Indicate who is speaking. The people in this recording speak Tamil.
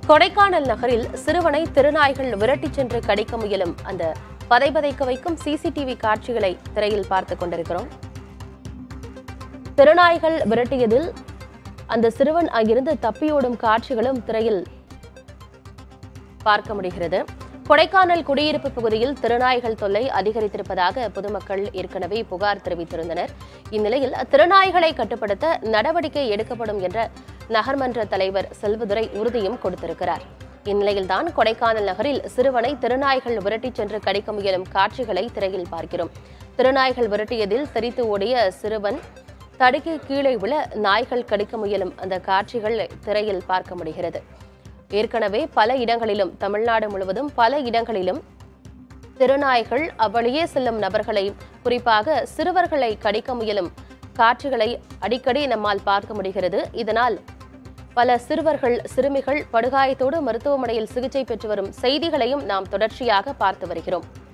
Speaker 1: கொடைக்கானல் நகரில் சிறுவனை திருநாய்கள் விரட்டிச் சென்று கடிக்க முயலும் அந்த பதைபதைக்க வைக்கும் சிசிடிவி காட்சிகளை திரையில் பார்த்துக் கொண்டிருக்கிறோம் திருநாய்கள் விரட்டியதில் அந்த சிறுவன் அங்கிருந்து தப்பியோடும் காட்சிகளும் திரையில் பார்க்க முடிகிறது கொடைக்கானல் குடியிருப்பு பகுதியில் திருநாய்கள் தொல்லை அதிகரித்திருப்பதாக பொதுமக்கள் ஏற்கனவே புகார் தெரிவித்திருந்தனர் இந்நிலையில் திருநாய்களை கட்டுப்படுத்த நடவடிக்கை எடுக்கப்படும் என்ற நகர்மன்ற தலைவர் செல்வதுரை உறுதியும் கொடுத்திருக்கிறார் இந்நிலையில்தான் கொடைக்கானல் நகரில் சிறுவனை திருநாய்கள் விரட்டிச் சென்று கடிக்க முயலும் காட்சிகளை திரையில் பார்க்கிறோம் திருநாய்கள் விரட்டியதில் தெரித்து ஓடிய சிறுவன் தடுக்கி கீழே விழ நாய்கள் கடிக்க முயலும் அந்த காட்சிகள் திரையில் பார்க்க முடிகிறது ஏற்கனவே பல இடங்களிலும் தமிழ்நாடு முழுவதும் பல இடங்களிலும் திருநாய்கள் அவ்வழியே செல்லும் நபர்களை குறிப்பாக சிறுவர்களை கடிக்க முயலும் காட்சிகளை அடிக்கடி நம்மால் பார்க்க முடிகிறது இதனால் பல சிறுவர்கள் சிறுமிகள் படுகாயத்தோடு மருத்துவமனையில் சிகிச்சை பெற்று வரும் செய்திகளையும் நாம் தொடர்ச்சியாக பார்த்து வருகிறோம்